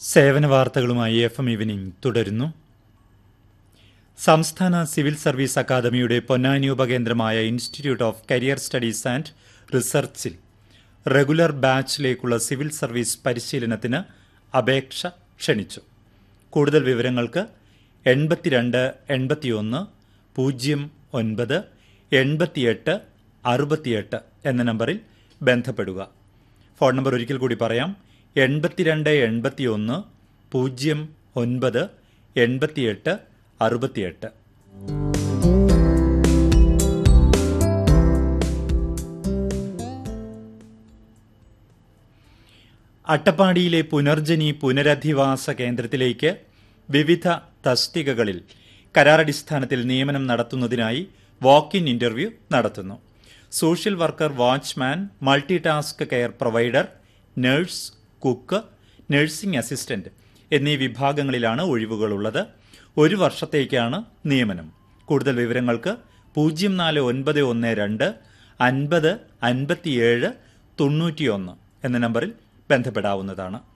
സേവന വാർത്തകളുമായി F M evening തുടരുന്നു സംസ്ഥാന സിവിൽ സർവീസ് അക്കാദമിയുടെ പൊന്നാനി ഉപകേന്ദ്രമായ institute of career studies and റിസർച്ചിൽ റെഗുലർ ബാച്ചിലേക്കുള്ള സിവിൽ സർവീസ് പരിശീലനത്തിന് അപേക്ഷ ക്ഷണിച്ചു കൂടുതൽ വിവരങ്ങൾക്ക് എൺപത്തിരണ്ട് എൺപത്തിയൊന്ന് പൂജ്യം ഒൻപത് എൺപത്തിയെട്ട് അറുപത്തിയെട്ട് എന്ന നമ്പറിൽ ബന്ധപ്പെടുക ഫോൺ നമ്പർ ഒരിക്കൽ കൂടി പറയാം എൺപത്തിരണ്ട് എൺപത്തിയൊന്ന് പൂജ്യം ഒൻപത് എൺപത്തിയെട്ട് അറുപത്തിയെട്ട് അട്ടപ്പാടിയിലെ പുനർജനി പുനരധിവാസ കേന്ദ്രത്തിലേക്ക് വിവിധ തസ്തികകളിൽ കരാറടിസ്ഥാനത്തിൽ നിയമനം നടത്തുന്നതിനായി വാക്ക് ഇൻ ഇന്റർവ്യൂ നടത്തുന്നു social worker watchman multi task care provider nurse cook nursing assistant എന്നീ വിഭാഗങ്ങളിലാണ് ഒഴിവുകളുള്ളത് ഒരു വർഷത്തേക്കാണ് നിയമനം കൂടുതൽ വിവരങ്ങൾക്ക് പൂജ്യം നാല് ഒൻപത് ഒന്ന് രണ്ട് അൻപത് അൻപത്തിയേഴ് തൊണ്ണൂറ്റിയൊന്ന് എന്ന നമ്പറിൽ ബന്ധപ്പെടാവുന്നതാണ്